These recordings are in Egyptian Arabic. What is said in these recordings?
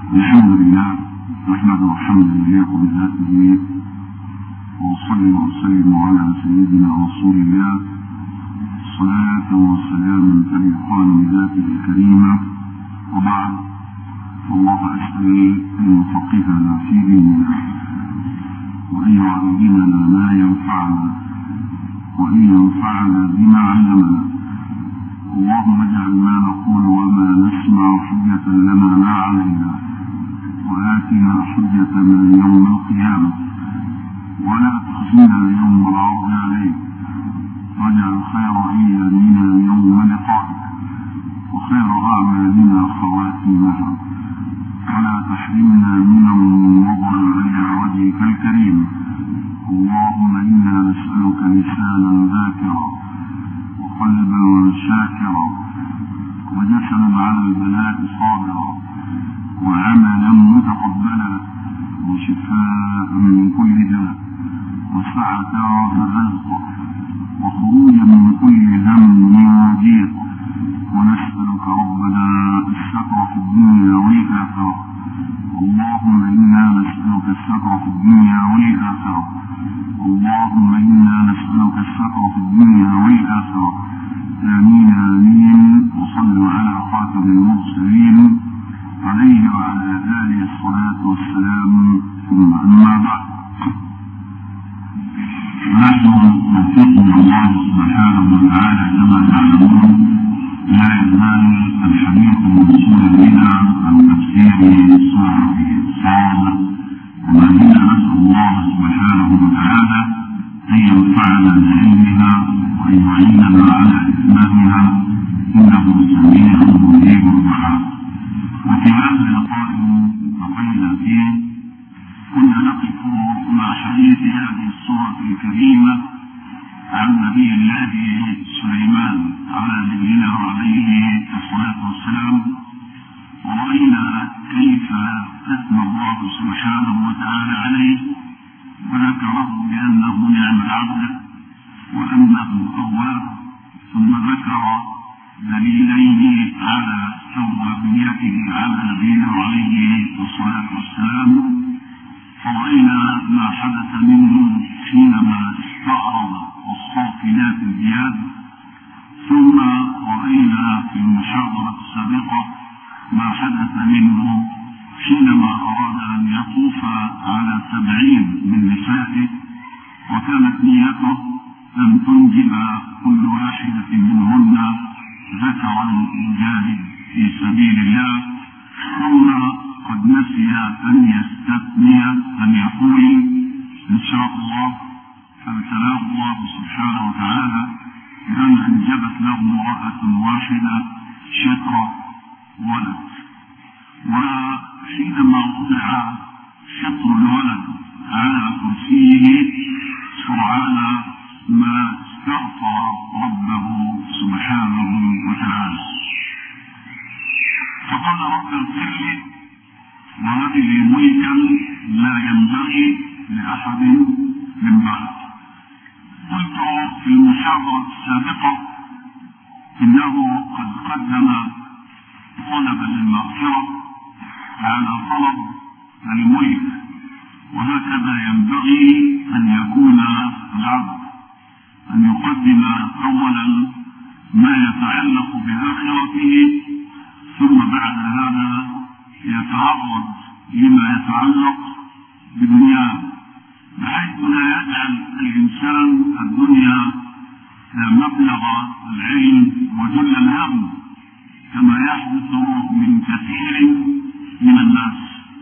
الحمد لله نحمده حمدا يليق بذاته واصلي واسلم على سيدنا رسول الله صلاة وسلاما تليقان بذاته الكريمة وبعد الله أسأل أن يفقهنا في ديننا وأن يعلمنا ما ينفعنا وأن ينفعنا بما علمنا اللهم اجعل ما نقول وما نسمع حجة لنا لا علينا وآتنا حجتنا يوم القيامة ولا تخزنا يوم العرض عليك واجعل خير أيامنا يوم لقائك وخير أعمالنا خواتمها ولا تحرمنا من النظر إلى وجهك الكريم اللهم إنا نسألك لسانا ذاكرا وقلبا شاكرا وجسدا على البلاء صابرا وعملا متقبلا وشفاء من كل داء وسعة في الرزق وخروجا من كل هم وضيق ونسألك ربنا الستر في الدنيا والآخرة اللهم إنا نسألك الستر في الدنيا والآخرة اللهم إنا نسألك الستر في الدنيا والآخرة آمين آمين وصلوا على خاتم المرسلين عليه وعلى آله الصلاة والسلام ثم أما بعد نحن نتقي الله سبحانه وتعالى كما تعلمون لا يزال الحديث موصولا بنا عن تفسير سورة صاد وما زلنا نسأل الله سبحانه وتعالى أن ينفعنا بعلمها وأن يعيننا على إتمامها إنه سميع مجيب الدعاء وفي هذا اللقاء بقينا فيه كنا نقف مع حديث هذه السورة الكريمة عن نبي الله سليمان على نبينا عليه الصلاة والسلام ورأينا كيف أثنى الله سبحانه وتعالى عليه وذكره بأنه نعم العبد وأنه أواب ثم ذكر دليلين على توابيته على نبينا عليه الصلاة والسلام فرأينا ما حدث منه حينما استعرض الصافنات الزياد ثم رأينا في المحاضرة السابقة ما حدث منه حينما أراد أن يطوف على سبعين من نسائه وكانت نيته أن تنجب كل واحدة منهن ذكرا يجاهد في سبيل الله ثم قد نسي أن يستثني أن يقول إن شاء الله فابتلاه الله سبحانه وتعالى بأن أنجبت له امرأة واحدة شطر ولد وحينما وضع شطر الولد على كرسيه سرعان ما استغفر ربه سبحانه وتعالى فقال رب اغفر لي وهب لي ملكا لا ينبغي لاحد من بعد قلت في المحاضره السابقه انه قد قدم طلبا للمغفره على طلب الملك وهكذا ينبغي ان يكون العبد أن يقدم أولا ما يتعلق بآخرته ثم بعد هذا يتعرض لما يتعلق بدنياه بحيث لا يجعل الإنسان الدنيا مبلغ العلم وجل الهم كما يحدث من كثير من الناس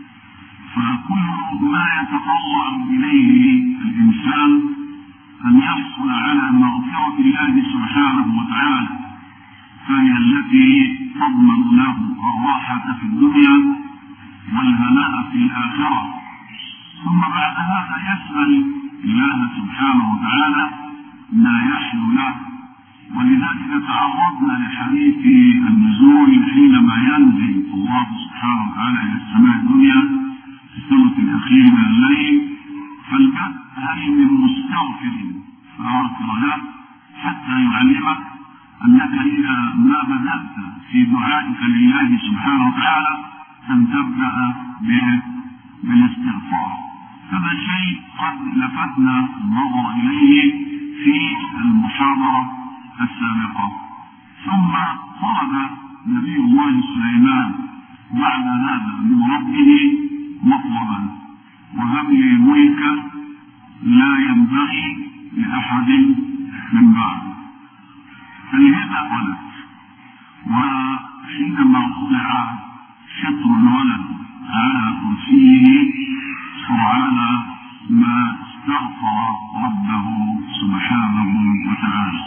فكل ما يتطلع إليه الإنسان أن يحصل على مغفرة الله سبحانه وتعالى فهي التي تضمن له الراحة في الدنيا والهناء في الآخرة ثم بعد هذا يسأل الله سبحانه وتعالى ما يحلو له ولذلك تعرضنا لحديث النزول حينما ينزل الله سبحانه وتعالى إلى السماء الدنيا في الثلث الأخير من الليل فالبدء هل من مستغفر فاغفر له حتى يعلمك انك اذا ما بدات في دعائك لله سبحانه وتعالى تنتهي تبدأ بالاستغفار هذا شيء قد لفتنا النظر إليه في المحاضرة السابقة ثم طلب نبي الله سليمان بعد هذا من ربه مطلبا وهب لي ملكا لا ينبغي لأحد من بعده فلهذا ولد وحينما وضع شطر الولد على كرسيه سرعان ما استغفر ربه سبحانه وتعالى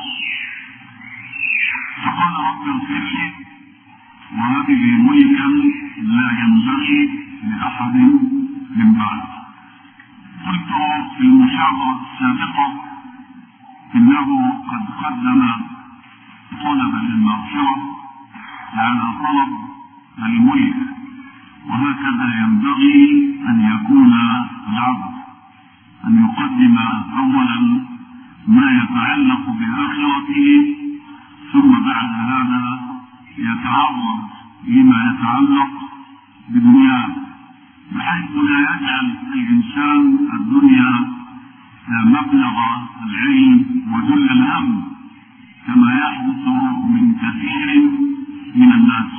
فقال رب اغفر لي وهب لي ملكا لا ينبغي لاحد من بعده قلت في المحاضره السابقه انه قد قدم طلبا للمغفره على طلب الملك وهكذا ينبغي ان يكون العبد ان يقدم اولا ما يتعلق باخرته ثم بعد هذا يتعرض لما يتعلق بدنياه بحيث لا يجعل الانسان الدنيا مبلغ العلم وذل الهم كما يحدث من كثير من الناس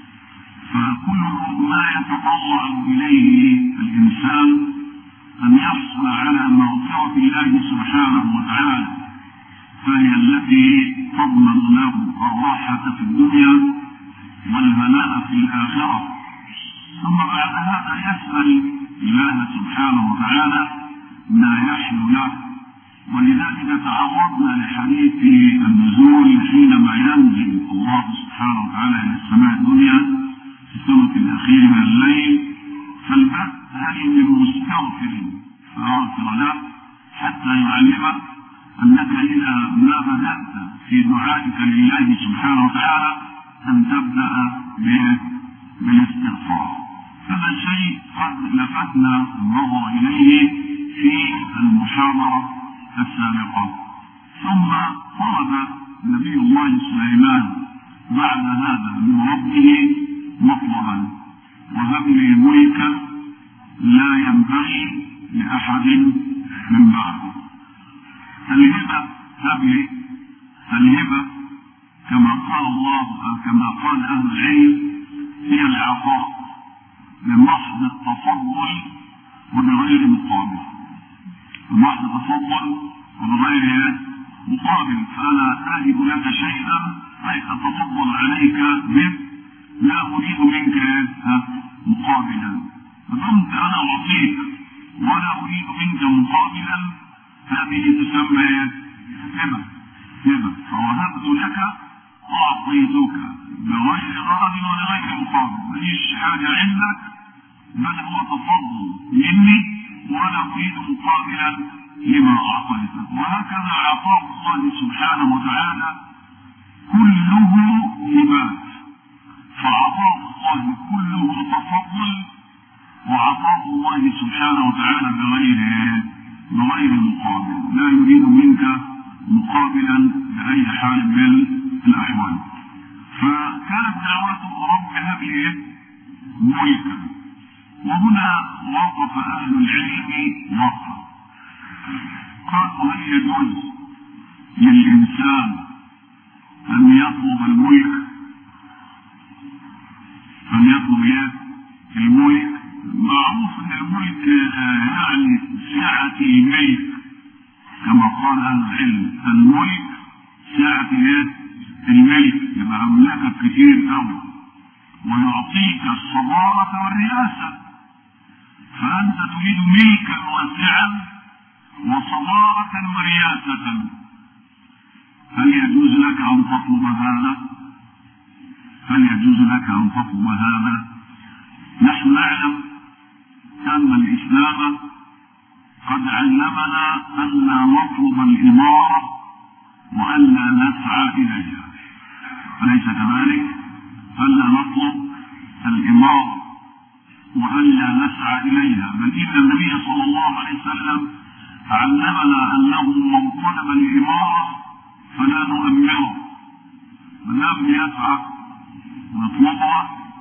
فكل ما يتطلع اليه الانسان ان يحصل على مغفره الله سبحانه وتعالى فهي التي تضمن له الراحه في الدنيا والهناء في الاخره ثم بعد هذا يسال الله سبحانه وتعالى ما يحلو له ولذلك تعرضنا لحديث النزول حينما ينزل الله سبحانه وتعالى الى السماء الدنيا في الثلث الاخير من الليل فالبث هل من مستغفر فاغفر له حتى يعلمك انك اذا ما بدات في دعائك لله سبحانه وتعالى ان تبدا بالاستغفار هذا شيء قد لفتنا النظر اليه في المحاضره السابقه ثم طلب نبي الله سليمان بعد هذا من ربه مطلبا وهب لي ملكا لا ينبغي لاحد من بعده الهبه هب لي الهبه كما قال الله كما قال اهل العلم هي العطاء بمحض التفضل وبغير مقابل بمحض التفضل وبغير مقابل فانا اجد لك شيئا اي اتفضل عليك به لا اريد منك مقابلا فدمت انا اعطيك ولا اريد منك مقابلا هذه تسمى هبه هبه فوهبت لك اعطيتك بغير غرض ولغير مقابل ماليش حاجه عندك بل هو تفضل مني ولا اريد مقابلا لما اعطيتك وهكذا عطاء الله سبحانه وتعالى كله هبات فعطاء الله كله تفضل وعطاء الله سبحانه وتعالى بغير بغير مقابل لا يريد منك مقابلا باي حال من الاحوال فكانت دعوته رب هب لي ملكا وهنا وقف اهل العلم وقفا قالوا هل يجوز للانسان ان يطلب الملك ان يطلب ايه الملك معروف ان الملك يعني سعة الملك كما قال اهل العلم الملك سعة ايه الملك يبقى املاكك كتير قوي ويعطيك الصدارة والرئاسة فانت تريد ملكا واسعا وصدارة ورياسة هل يجوز لك ان تطلب هذا؟ هل يجوز لك ان تطلب هذا؟ نحن نعلم ان الاسلام قد علمنا الا نطلب الاماره والا نسعى اليها اليس كذلك؟ الا نطلب الاماره والا نسعى اليها بل ان النبي صلى الله عليه وسلم علمنا انه من طلب الاماره فلا نؤمره ما دام يسعى ويطلبها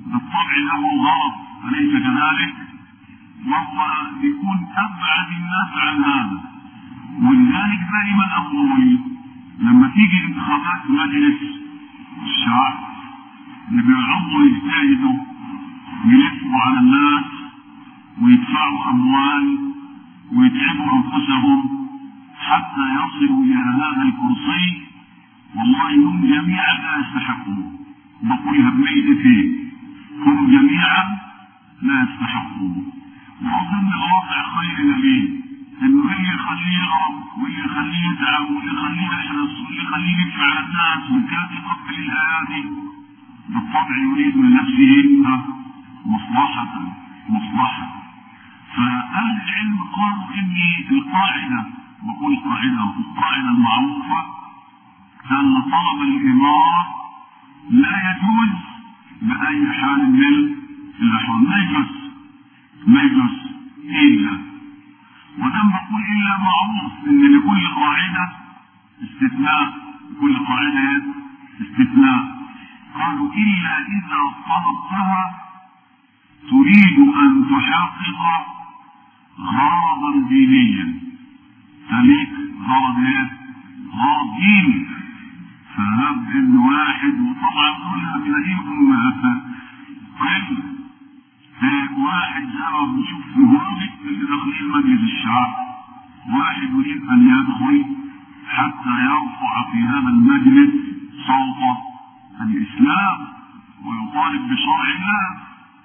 بالطبع له غرض أليس كذلك؟ وهو يكون أبعد الناس عن هذا ولذلك دائما أقول لما تيجي انتخابات مجلس الشعب اللي بيقعدوا يجتهدوا يلفوا على الناس ويدفعوا أموال ويتعبوا أنفسهم حتى يصلوا إلى هذا الكرسي والله هم جميعا لا يستحقون بقولها بميتين هم جميعا لا يستحقون وأظن الواقع خير نبيل انه اللي يخليه يغرب واللي يخليه يتعب واللي يخليه يحرص واللي يخليه يدفع على الناس وكان يقبل الايادي بالطبع يريد لنفسه مصلحة مصلحة فأهل العلم قالوا إني القاعدة بقول قاعدة القاعدة المعروفة أن طلب الإمارة لا يجوز بأي حال من الأحوال ما يجوز ما يجوز إلا ودم بقول إلا معروف إن لكل قاعدة استثناء كل قاعدة استثناء قالوا إلا إذا طلبتها تريد أن تحقق غرضا دينيا فليك غرض ايه؟ غرض ديني فهب ان واحد وطبعا كلها تلاقيهم قل واحد زي ما بنشوف في هولي اللي داخلين مجلس الشعب واحد يريد ان يدخل حتى يرفع في هذا المجلس صوت الاسلام ويطالب بشرع الله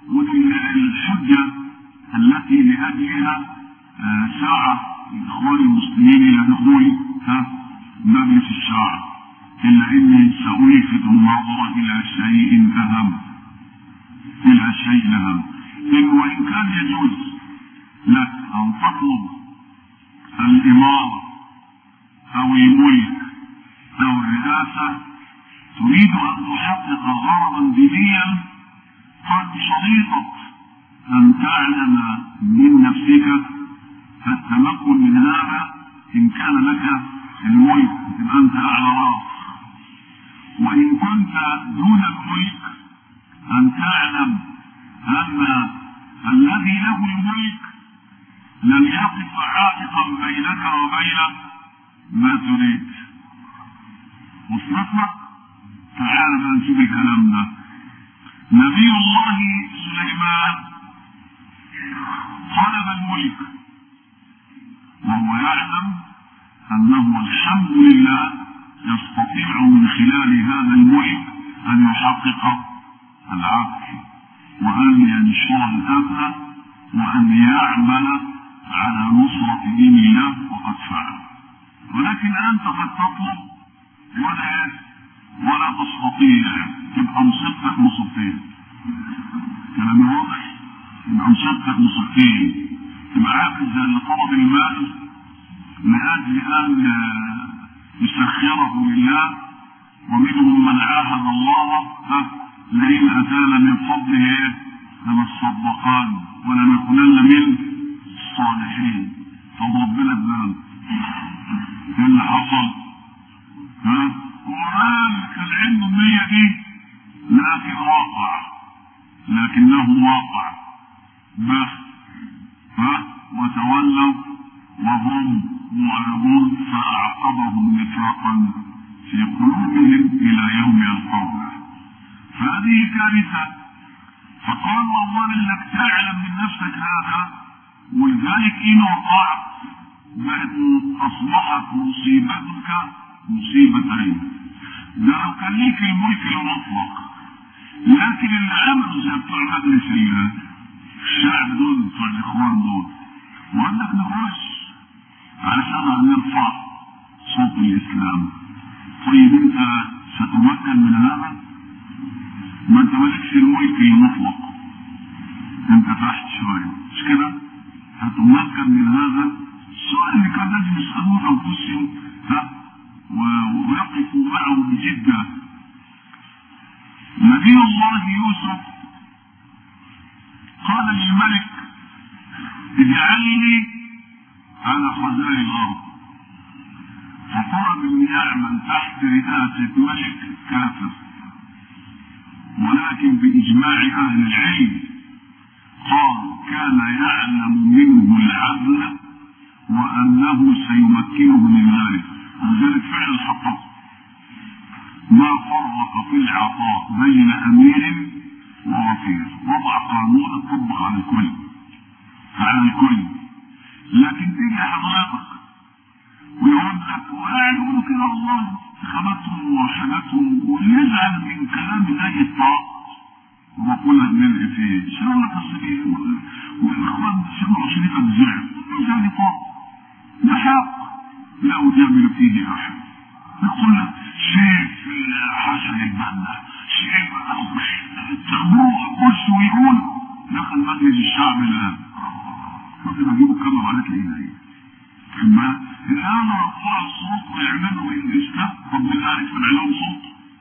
والحجه التي لاجلها سعى الاخوان المسلمين الى دخول مجلس الشعب الا اني سالفت النظر الى شيء اهم الى شيء اهم إن وان كان يجوز لك ان تطلب الاماره او الملك او الرئاسه تريد ان تحقق غرضا دينيا قد شريطك ان تعلم من نفسك فالتمكن من هذا ان كان لك الملك تبقى انت اعلى راس وان كنت دون الملك ان تعلم ان الذي له الملك لم يقف عائقا بينك وبين ما تريد وصلت لك تعال بقى نشوف الكلام ده نبي الله سليمان طلب الملك وهو يعلم انه الحمد لله يستطيع من خلال هذا الملك ان يحقق العقل وان ينشر الامن وان يعمل على نصرة دين الله وقد فعل ولكن انت قد تطلب ولا ولا تستطيع تبقى مصيبتك مصيبتين كلامي واضح تبقى مصيبتك مصيبتين تبقى عامل زي اللي طلب المال لاجل ان يسخره لله ومنهم من عاهد الله لئن اتانا من فضله لنصدقان ولنكونن من الصالحين طب ربنا ادانا ايه اللي حصل؟ ها؟ وقال كان عنده النية دي لكن واقع لكنه واقع بس ها وتولوا وهم معرضون فأعقبهم نفاقا في قلوبهم إلى يوم يلقونه فهذه كارثة فقال أولا انك تعلم من نفسك هذا ولذلك إن وقعت بقت أصبحت مصيبتك مصيبتين ده لو كان ليك الملك المطلق لكن اللي عملوا زي بتوع مجلس الشعب دول بتوع الاخوان دول وانك نخش علشان نرفع صوت الاسلام طيب انت ستمكن من هذا ما انت مالكش الملك المطلق انت تحت شويه مش كده هتمكن من هذا السؤال اللي كان لازم يسالوه انفسهم ها ويقفوا معه بجدة نبي الله يوسف قال للملك اجعلني على خزائن الارض فطلب ان يعمل تحت رئاسة ملك كافر ولكن بإجماع أهل العلم قال كان يعلم منه العدل وأنه سيمكنه من ذلك ولذلك فعلا حقق ما فرق في العطاء بين أمير ووزير وضع قانون طبق على الكل على الكل لكن تيجي حضرتك ويقول لك ويقولوا كده والله انتخاباتهم وحاجاتهم واللي يزعل من كلام زي الطاق وكلها بنلقي فيه شو لك الصديق والاخوان سمعوا شريطة الزعل زي طاق ده حق لا وتعمل فيه احد يقول لك شيخ حسن البنا شيخ تاخدوه خش ويقول دخل مجلس الشعب الان كنت بجيبه كم عليك ايه ما الان رفع الصوت ويعملوا الاسلام طب بالله يسمع لهم صوت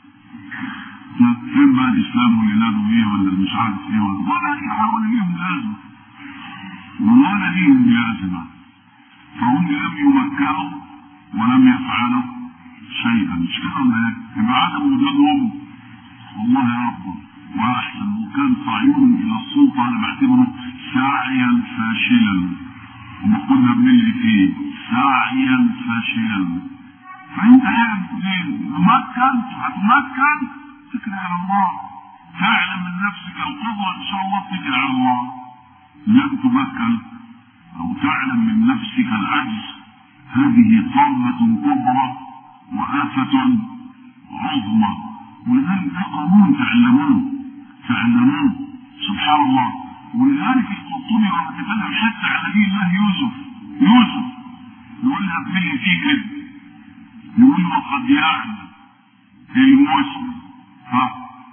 فين بقى الاسلام واللي نادوا ايه ولا مش عارف ايه ولا ولا اي حاجه ولا ليهم لازمه ولا ليهم لازمه فهم لم يمكنوا ولم يفعلوا شيئا مش كده ولا ايه؟ يبقى عدم وجودهم والله يا رب واحسن وكان سعيهم الى السلطه انا بعتبره سعيا فاشلا وما كنا بنلي فيه سعيا فاشلا فانت قاعد فين؟ ممكن هتمكن اتكل على الله تعلم من نفسك القدره ان شاء الله اتكل على الله لم تمكن او تعلم من نفسك العجز هذه طامة كبرى وآفة عظمى ولذلك ده قانون تعلموه تعلموه سبحان الله ولذلك القرطبي وهو بيتكلم حتى على نبي الله يوسف يوسف يقول لها ابني فيه كده يقول وقد يعلم المسلم ها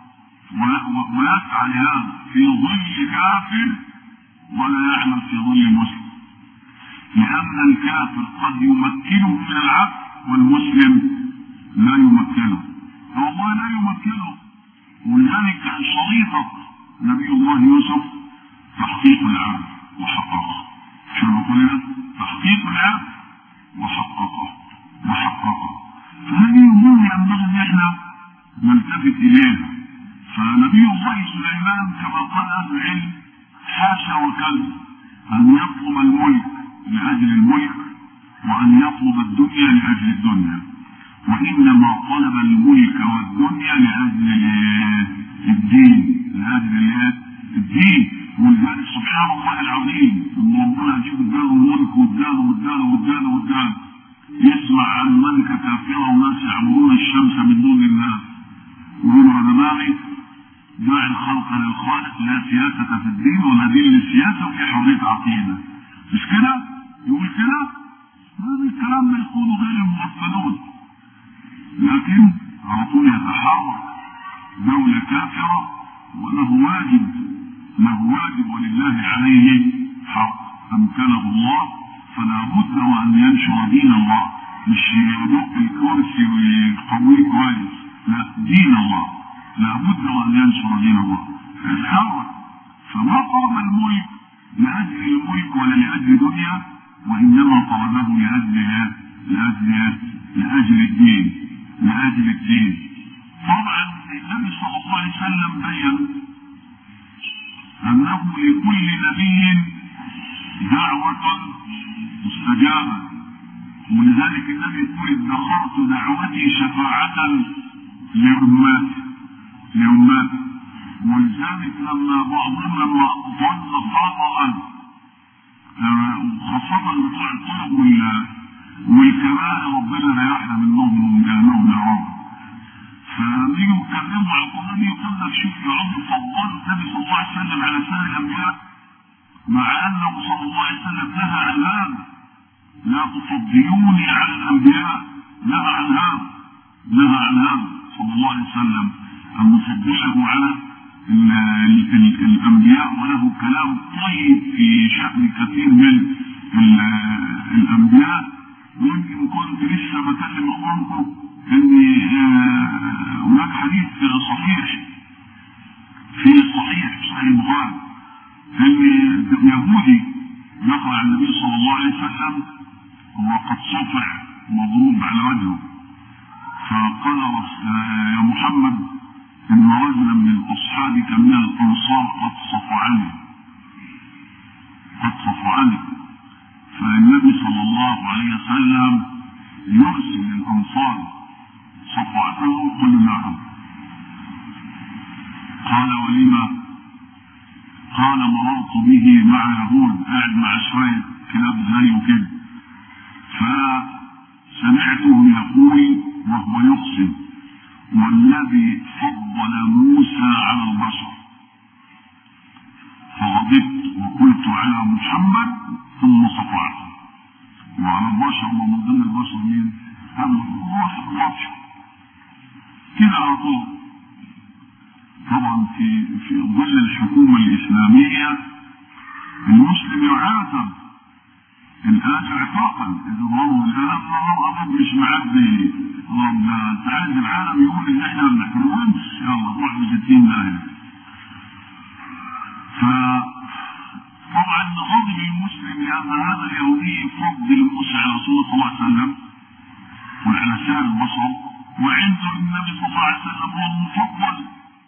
ويسعى هذا في ظل كافر ولا يعمل في ظل مسلم لأن الكافر قد يمكنه من العبد والمسلم لا يمكنه والله لا يمكنه ولذلك كان شريطة نبي الله يوسف تحقيق العبد وحققه شو بقول لك تحقيق العبد وحققه وحققه فهذه امور ينبغي ان احنا نلتفت اليها فنبي الله سليمان كما قال اهل العلم حاشا وكلا ان يطلب الملك لاجل الملك وان يطلب الدنيا لاجل الدنيا وانما طلب الملك والدنيا لاجل الدين لاجل الدين ولذلك سبحان الله العظيم ان ربنا يجيب اداله الملك واداله واداله واداله واداله يسمع عن ملكة كافرة وناس يعبدون الشمس من دون الله يقولوا انا مالي داعي الخلق للخالق لا سياسة في الدين ولا دين للسياسة وفي حرية عقيدة مش كده؟ يقول كده؟ هذا الكلام ما يقوله غير المغفلون لكن على طول يتحاور دولة كافرة وله واجب له واجب ولله عليه حق أمكنه الله فلا بد وأن ينشر دين الله مش يدق الكرسي ويقويه كويس لا دين الله لا بد وأن ينشر دين الله فيتحرك فما طلب الملك لأجل الملك ولا لأجل دنيا وإنما طلبه لأجل لأجل لأجل الدين لأجل الدين طبعا النبي صلى الله عليه وسلم بين أنه لكل نبي دعوة مستجابة ولذلك النبي يقول ادخرت دعوتي شفاعة لأمتي لأمتي ولذلك لما بعضهم لما ظن خطأ خاصة بتوع الطرق والكبائر ربنا لا يحرم منهم ومن جهنم يا رب فنيجي نتكلموا عن القرآن يقول لك شوف يا رب فضلت النبي صلى الله عليه وسلم على سائر الأنبياء مع أنه صلى الله عليه وسلم نهى عن هذا لا تفضلوني على الأنبياء نهى عن هذا نهى عن هذا صلى الله عليه وسلم أن نفضله على ال ال ال الأنبياء وله كلام طيب في شأن كثير من الأنبياء ويمكن كنت لسه بكلم أخوانكم ان هناك حديث صحيح في الصحيح في صحيح البخاري ان يهودي دخل على النبي صلى الله عليه وسلم وقد صفع مضروب على وجهه فقال يا محمد ان رجلا من اصحابك من الانصار قد صفعني قد صفعني فالنبي صلى الله عليه وسلم يرسل الانصار صفعته قل نعم قال ولما قال مررت به مع يهود قاعد مع شويه كلاب زيه كده فسمعته يقول وهو يقسم والذي فضل موسى على البشر فغضبت وقلت على محمد ثم صفعت وعلى البشر ومن ضمن البشر مين؟ الروح البشر كده على طول طبعا في في ظل الحكومه الاسلاميه المسلم يعاتب الان اعتقل اذا ضربوا الان الامر مش معدي رب انت عايز العالم يقول ان احنا ما بنحترمهمش يلا روح ب 60 داهيه ف طبعا غضب المسلم لان هذا اليهودي يفضل موسى على رسول الله صلى الله عليه وسلم وعلى سائر البشر وعنده النبي صلى الله عليه وسلم هو المفضل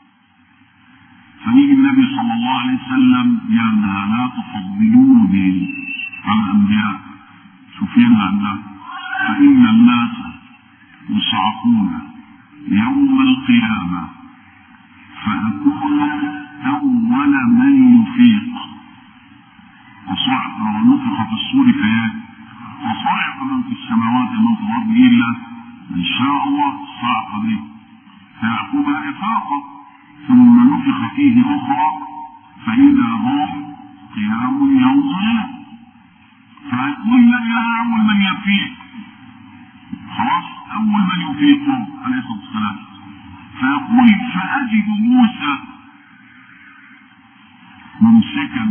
فيجي النبي صلى الله عليه وسلم ينهى لا تفضلوني على الانبياء شوفين عندنا فان الناس يصعقون يوم القيامه فاكون اول من يفيق وصعق ونفخ في الصور فايه وصعق من في السماوات ومن في الارض الا ان شاء الله الصعقه دي فيعقبها افاقه ثم نفخ فيه اخرى فاذا هم قيام ينظرون فيقول من اول من يفيق خلاص اول من يفيقه عليه الصلاه والسلام فيقول فاجد موسى ممسكا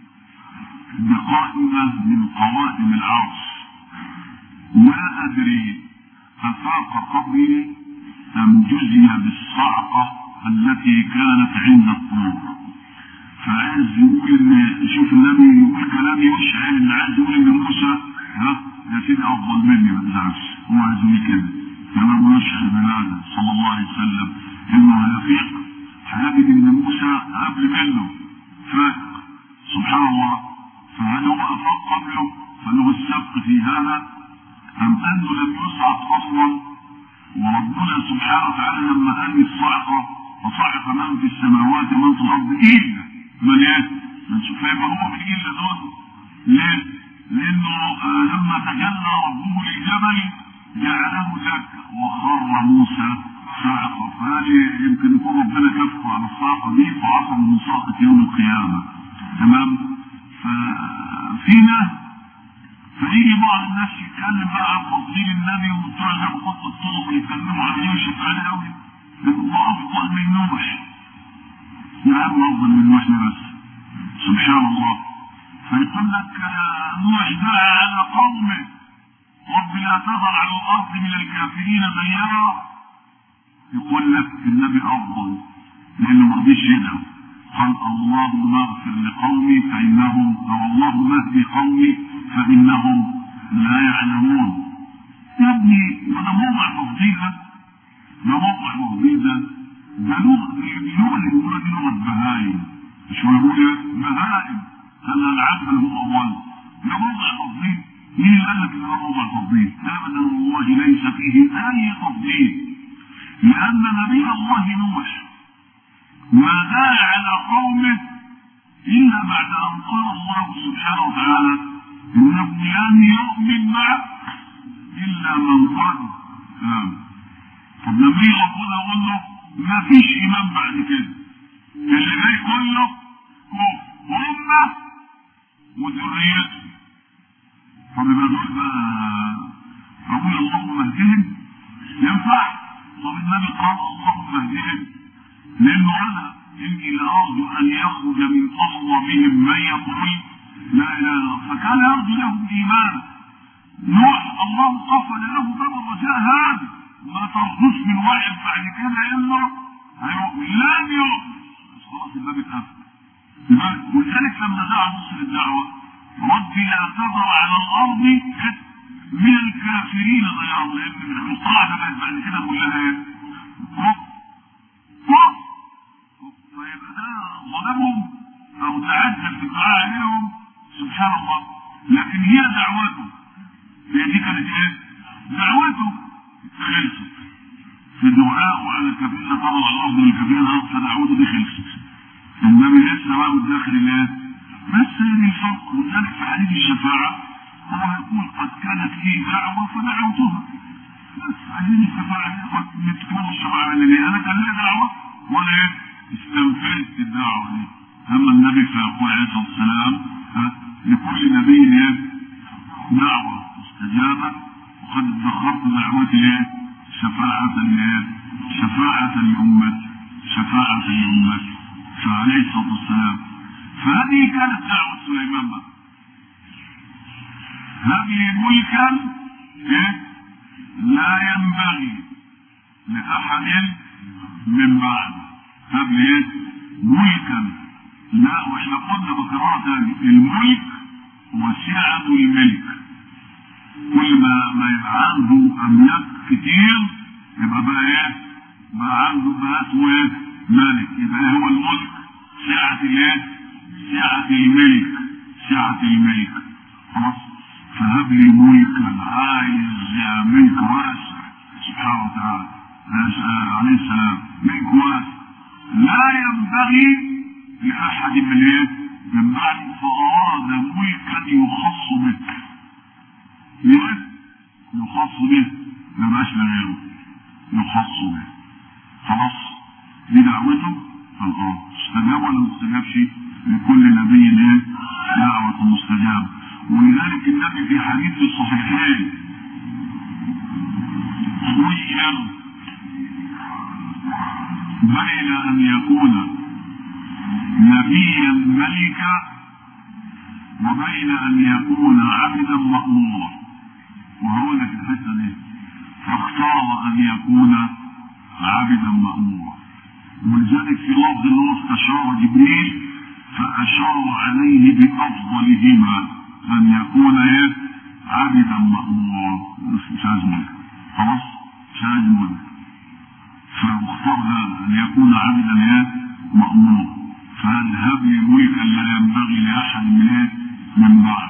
بقائمه من قوائم العرش لا ادري افاق قبلي ام جزي بالصعقه التي كانت عند الطور فعايز يقول ان شوف النبي يقول كلام يشعر ان عايز يقول ان موسى ها يا سيدي افضل مني ما تزعلش هو عايز يقول كده كلام يشعر بهذا صلى الله عليه وسلم انه هيفيق هيجد ان موسى قبل منه فاق سبحان الله فهل هو افاق قبله فله السبق في هذا ام انه لم يصعد اصلا وربنا سبحانه وتعالى لما قال الصعقه فصعق من في السماوات ومن في الارض الا من ايه؟ من شوفان هو من الا دول ليه؟ لانه آه لما تجلى ربه للجبل جعله دكا وخر موسى صعقه فهذه يمكن يكون ربنا كفه على الصعقه دي فعصم من صعقه يوم القيامه تمام؟ ففينا فيجي بعض الناس يتكلم بقى عن تفضيل النبي وبتوع خط الطرق يتكلموا عن ايه وشوف عليه قوي هو افضل من نوح يا عم افضل من نوح بس سبحان الله فيقول لك نوح دعا على قومه رب لا تذر على الارض من الكافرين ديارا يقول لك النبي افضل لانه ما رضيش يدعو قال اللهم اغفر لقومي فانهم او اللهم اهدي قومي فانهم لا يعلمون يا ابني وده موضع تفضيل ده موضع تفضيل ده ده لغه اللغه اللي بيقولها دي لغه بهايم مش هو يقول بهائم هل العبد المؤول ده موضع تفضيل مين قال لك ان ده موضع تفضيل؟ ابدا والله ليس فيه اي تفضيل لان نبي الله نوح ما دعا على قومه الا بعد ان قال الله سبحانه وتعالى انه لن يؤمن معك الا من قد امن طب لما يجي ربنا يقول له ما فيش ايمان بعد كده اللي جاي كله كفر هم وذريته طب يبقى دول بقى اقول اللهم اهدهم ينفع طب النبي قال اللهم اهدهم لانه انا اني لارجو ان يخرج من اصلابهم من يقول لا اله الا الله فكان يرجو لهم ايمانا نوح الله قفل له باب الرجاء هذا ما ترجوش من واحد بعد كده الا هيؤمن لن يؤمن خلاص الباب اتقفل ولذلك لما دعا نصر الدعوه ربي لا تذر على الارض من الكافرين ضياض لان القاعده بقت بعد كده كلها ايه؟ كفر والدعاء عليهم سبحان الله لكن هي دعوته هي دي كانت ايه؟ دعوته خلصت في دعاء على كفيل طبعا على الارض الكفيل فدعوته دي خلصت النبي لسه بقى والداخل الايه؟ بس دي الفرق ولذلك في حديث الشفاعه هو يقول قد كانت لي دعوه فدعوتها بس عايزين الشفاعه قد تكون الشفاعه من اللي انا كان لي دعوه وانا ايه؟ استنفذت الدعوه دي اما النبي فيقول عليه الصلاه والسلام لكل نبي ايه؟ دعوه مستجابه وقد ادخرت دعوتي ايه؟ شفاعة ايه؟ شفاعة لأمتي شفاعة لأمتي فعليه الصلاة والسلام فهذه كانت دعوة سليمان بقى هذه ملكا إيه؟ لا ينبغي لأحد من بعد هذه إيه؟ ملكا لا واحنا قلنا بقراءة تاني الملك وسعة الملك كل ما ما يبقى عنده املاك كتير يبقى بقى ايه؟ بقى عنده بقى اسمه ايه؟ ملك يبقى إيه هو الملك سعة الايه؟ سعة الملك سعة الملك خلاص فهب لي ملكا عايز يا ملك واسع سبحانه وتعالى عليه السلام ملك واسع لا ينبغي لأحد من ايه؟ من بعد فأراد ملكا يخص به ايه؟ يخص به ما بقاش لغيره يخص به خلاص دي دعوته اه استجاب ولا ما استجابش لكل نبي ايه؟ دعوة مستجاب ولذلك النبي في حديث الصحيحين خير بين ان يكون نبيا ملكا وبين ان يكون عبدا مأمورا وهقول لك الحته دي فاختار ان يكون عبدا مأمورا ولذلك في لفظ اللي هو استشار جبريل فاشار عليه بافضلهما ان يكون ايه عبدا مأمورا مش عايز ملك خلاص مش عايز ملك فاختار هذا ان يكون عبدا ايه مأمورا فهل هب لي ملكا لا ينبغي لاحد من ايه من بعد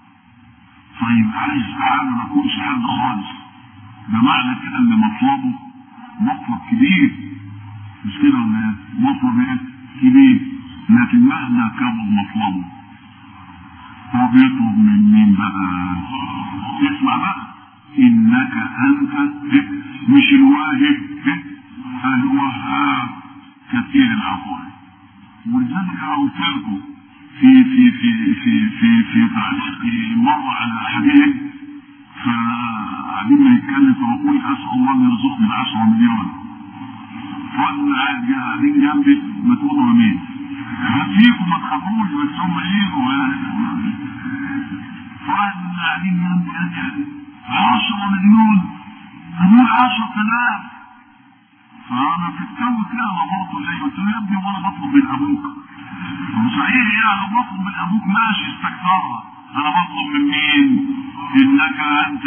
طيب عايز حاجه ما تكونش حد خالص ده معنى كده ان مطلبه مطلب كبير مش كده ولا ايه؟ مطلب ايه؟ كبير لكن مهما كان مطلبه هو بيطلب من مين بقى؟ اسمع بقى انك انت مش الواهب الوهاب كثير العطاء ولذلك انا قلت لكم في في في في في في تعليقي مره على احدهم فقاعدين يتكلم فبقول اسال الله ان يرزقني ب 10 مليون فانا قاعد قاعدين جنبي ما تقولوا امين فيكم ما تخافوش بس هم يجوا يعني فاحنا قاعدين جنبي قاعد 10 مليون هنقول 10000 فانا في التو كده نظرت اليه قلت له يا ابني وانا بطلب من ابوك صحيح يعني بطلب من ابوك ماشي استكثرها انا بطلب من مين انك انت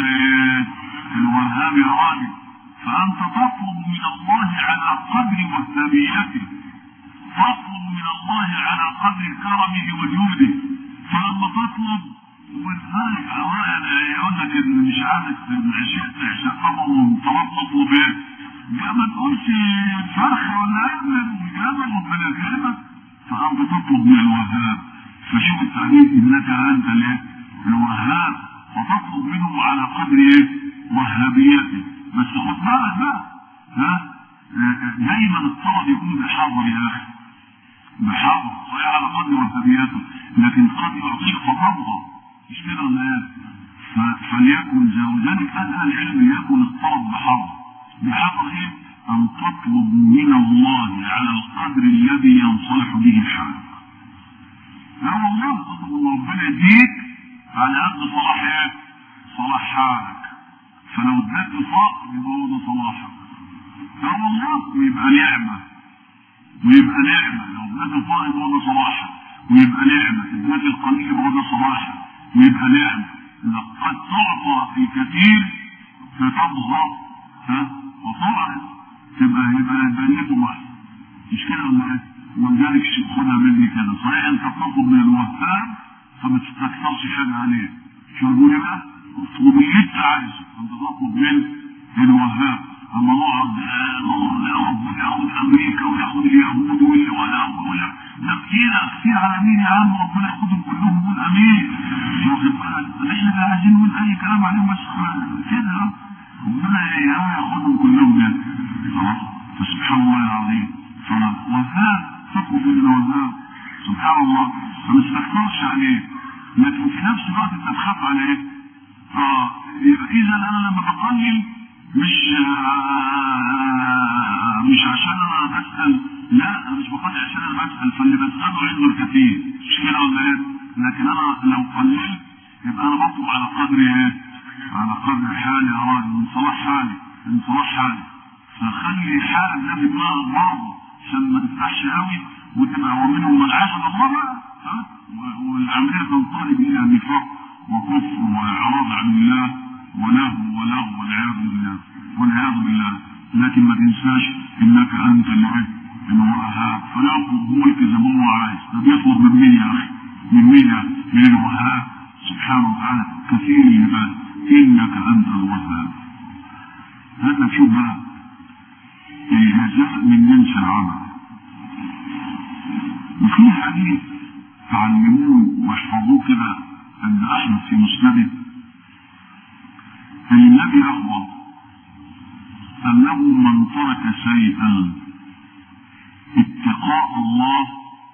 الوهاب يا راجل فانت تطلب من الله على قدر وهابيته تطلب من الله على قدر كرمه وجوده فلما تطلب ولذلك يقول لك ان مش عارف عشقت عشق طبعا طلب تطلب ايه؟ ما تقولش فرخه ولا اجمل جمل ربنا يكرمك فانت تطلب من الوهاب فشوف التعليم انك انت الايه؟ الوهاب وتطلب منه على قدر ايه؟ وهابيته بس خد بالك بقى ها دايما الطلب يكون بحظر يا اخي بحظر صحيح على قدر وهابيته لكن قد يعطيك فترضى مش كده ولا ايه؟ فليكن ذلك قال اهل العلم يكن الطلب بحظر بحظر ايه؟ ان تطلب من الله على القدر الذي ينصلح به الحال لا والله تطلب ان ربنا يديك على قد صلاح ايه؟ صلاح حالك فلو اداك فقر يبقى هو ده صلاحك لا والله ويبقى نعمة ويبقى نعمة لو اداك فقر يبقى هو ده صلاحك ويبقى نعمة اداك القليل يبقى هو ده صلاحك ويبقى نعمة لقد تعطى الكثير فتبغى ها وطبعا تبقى يبقى بنيته واحد مش كده ولا ايه؟ ولذلك خدها مني كده صحيح انت بتطلب من الوهاب فما تستكثرش حاجه عليه شو يقول ايه بقى؟ اطلب اللي انت عايزه انت تطلب من الوهاب اما نقعد يا رب ياخد امريكا وياخد اليهود واللي ولا ولا ده كتير كتير على مين يا عم ربنا ياخدهم كلهم يقول امين واخد بالك احنا لا عايزين نقول اي كلام عليهم بس كده ربنا ياخدهم كلهم يعني فسبحان الله العظيم فوهاب تطلب من الوهاب سبحان الله ما نستكثرش عليه لكن في نفس الوقت انت تخاف على ايه؟ اه اذا انا لما بقلل مش آه مش عشان انا بسال لا انا مش بقلل عشان انا بسال فاللي بساله عنده الكثير مش كده ولا ايه؟ لكن انا لو قللت يبقى انا بطلب على قدر ايه؟ على قدر حالي يا راجل من صلاح حالي من صلاح حالي فخلي حالك ده في دماغك برضه عشان ما تفتحش قوي وتبقى ومنهم من عاشر الله بقى والعمليه تنقلب الى نفاق وكفر واعراض عن الله ولهو ولهو والعياذ بالله والعياذ بالله لكن ما تنساش انك انت اللي الوهاب فيطلب ملك زي ما هو عايز ده بيطلب من مين يا اخي؟ من مين يعني؟ من الوهاب سبحانه وتعالى كثير العباد انك انت الوهاب هذا شوف بقى الجزاء من جنس العمل وفي حديث تعلموه واحفظوه كده عند احمد في مسنده النبي اخبر انه من ترك شيئا اتقاء الله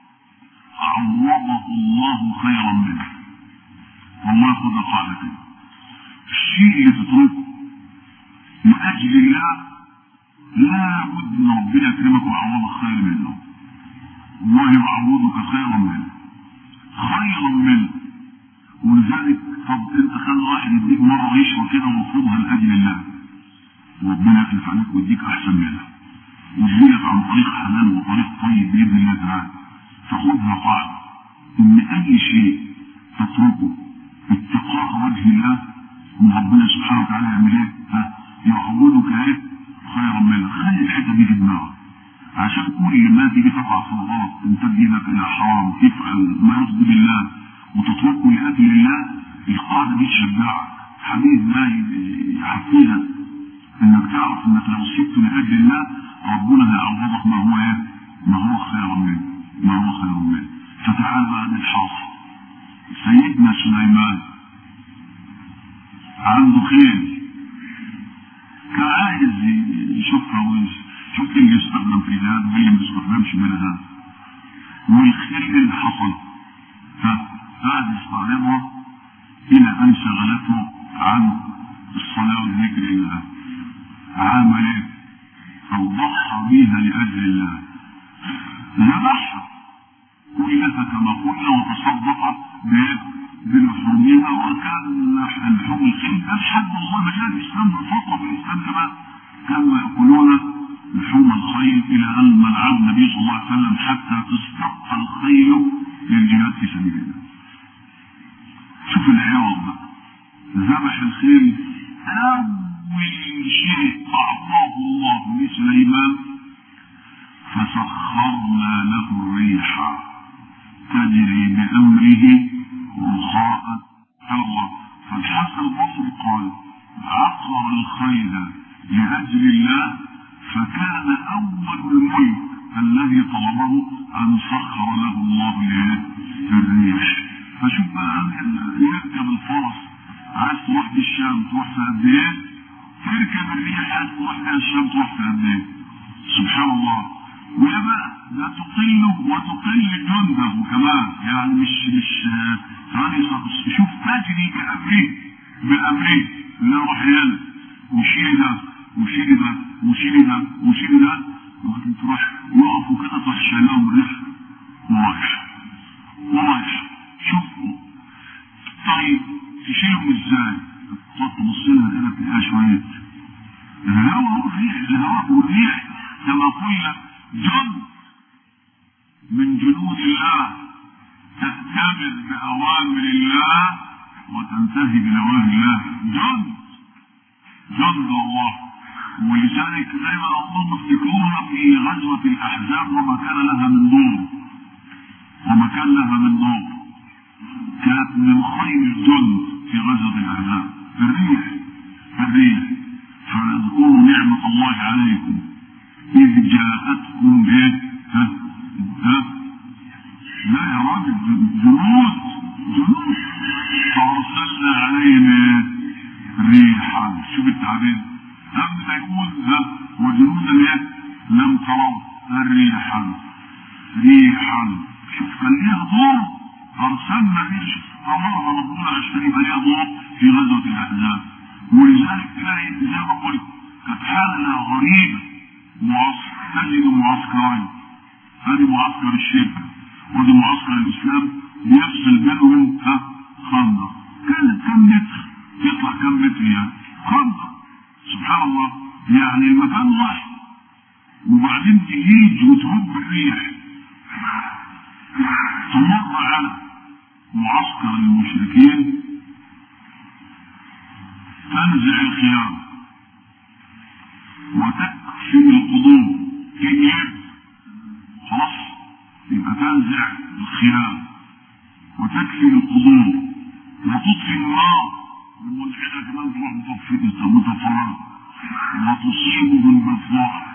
عوضه الله خيرا منه والله خد القاعده كده الشيء اللي تتركه لاجل الله لا بد ان ربنا يكرمك ويعوضك خير منه الله يعوضك خيرا منه خيرا منه ولذلك طب انت خلي واحد يديك مره عيشه كده ومفروضها لاجل الله وربنا يخلف عليك ويديك احسن منها ويجيلك عن طريق حلال وطريق طيب باذن الله تعالى فخذها قاعده ان اي شيء تتركه اتقاء وجه الله وربنا سبحانه وتعالى يعمل ايه؟ ها يعوضك ايه؟ خيرا منها خلي الحته دي في دماغك عشان كل ما تيجي تقع في الغلط تمتد ايدك الى حرام تفعل ما يغضب الله وتتركه لاجل الله القاعده دي تشجعك حديث ما يحفزك انك تعرف انك لو سبت لاجل الله ربنا هيعوضك ما هو ايه؟ ما هو خيرا منه ما هو خيرا منه فتعال بقى للحاصل سيدنا سليمان عنده خيل كان عايز يشوفها ويشوف اللي يستخدم في هذا واللي ما يستخدمش منها والخير اللي حصل فقعد يستعرضها الى ان شغلته عن الصلاه والذكر لله عمل ايه؟ او ضحى بها لاجل الله ذبحها كلها كما قلنا وتصدق بلحومها وكان لحوم الخيل ده لحد الله ما جاء الاسلام بالفتره في الاسلام كمان كانوا ياكلون لحوم الخيل الى ان منعه النبي صلى الله عليه وسلم حتى تستبقى الخيل للجهاد في سبيل الله. شوف الحوار بقى ذبح الخيل اول شيء اعطاه الله لسليمان فسخرنا له الريح تجري بامره رخاء الله فالحسن البصري قال عقر الخيل لاجل الله فكان اول الملك الذي طلبه ان سخر له الله الريح فشوف بقى يركب الفرس عايز تروح بالشام تروح في قد ايه؟ تركب الريح عايز تروح بها الشام تروح في قد ايه؟ سبحان الله ويا بقى لا تقله وتقل جنده كمان يعني مش مش ثاني شوف تجري بامره بامره لا روح يلا وشيل ده وشيل ده وشيل ده وشيل ده وبعدين تروح يقفوا كده تروح شايلهم الريح ورايح ورايح شوف طيب تشيلهم ازاي؟ تقعد تبص لها كده تلاقيها شويه الهواء والريح الهواء والريح كما قلنا جند من جنود الله تأتمر بأوامر الله وتنتهي بنواهي الله جند جند الله ولذلك دايما اظن افتكروها في غزوة الأحزاب وما كان لها من دور وما كان لها من دور كان كانت من خير الجند في غزوة الأحزاب الريح الريح فاذكروا نعمة الله عليكم إذ جاءتكم إيه؟ ها؟ ها؟ لا يا راجل جنود جنود فأرسلنا عليهم إيه؟ ريحا شوف التعبير قبل ما يقول ها وجنودا إيه؟ لم تروا ريحا ريحا شوف كان ليها دور أرسلنا ريح الله ربنا عشان يبقى ليها دور في غزوة الأحزاب ولذلك تلاقي زي ما قلت كانت حالة غريبة معسكر تجد معسكرين هذه معسكر الشرك ودي معسكر الإسلام بيفصل بينهم ها خندق كانت كم متر يطلع كم متر يعني خندق سبحان الله يعني المكان واحد وبعدين تهيج وتهب الريح تمر على معسكر المشركين تنزع الخيام وتكفي القضوب تجيب خلاص يبقى تنزع الخيام وتكفي القضوب وتطفي النار الملحدة كمان تروح مطفية مطفرة وتصيب بالبصار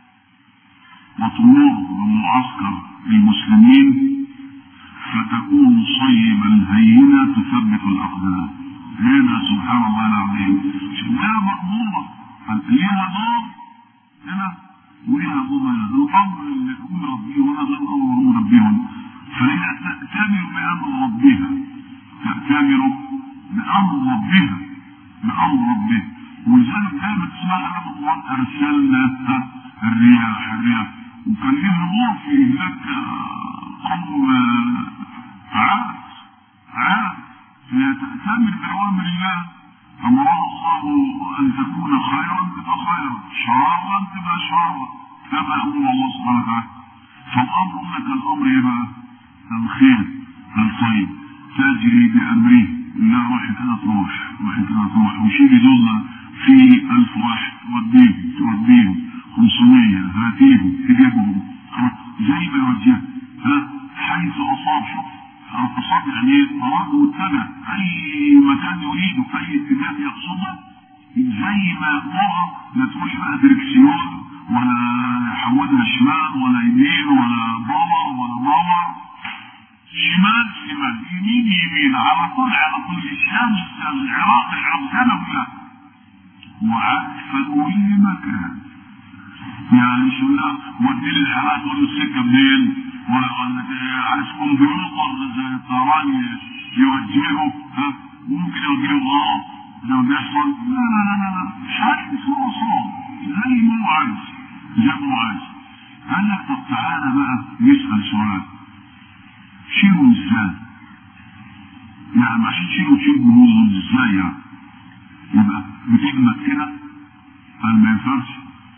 وتمر بمعسكر المسلمين فتكون صيبا هينا تثبت الاقدام هنا سبحان الله العظيم لا مأمورة ليها دور هنا وليها دور هنا ده الامر اللي امرت به هنا ده الامر امرت به هنا فهي تأتمر بامر ربها تأتمر بامر ربها بامر ربها ولذلك كانت اسمها الله ارسلنا الرياح الرياح وكان لها دور في هناك قوم عاد عاد هي تأتمر بأوامر الله أمرها الله أن تكون خيرا تبقى خيرا شرا تبقى شرا كما يقول الله سبحانه وتعالى فالأمر هناك الأمر يبقى الخير الخير تجري بأمره لا روح كده تروح روح كده تروح وشيل دول في ألف واحد توديهم توديهم 500 هاتيهم تجيبهم زي ما يوجهها ها حيث أصاب شوف أصاب يعني أراد واتبع أي مكان يريده أي اتجاه يقصده زي ما يأمرها لا تقول بقى دركسيون ولا يحودها شمال ولا يمين ولا باور ولا باور شمال شمال يمين يمين على طول على طول الشمس العراق العاصمة كلها وعكس كل مكان يعني شو لا ودي لي العراق تقول له السكه منين ولا عايز كمبيوتر زي الطيران يوجهه ها ممكن يوجهه غلط لو بيحصل لا لا لا لا لا حيث وصل زي ما هو عايز زي ما هو عايز قال لك طب تعالى بقى نسال سؤال شيلوا ازاي؟ يعني عشان تشيلوا تشيل جنود ازاي يعني؟ يبقى بتجمد كده قال ما ينفعش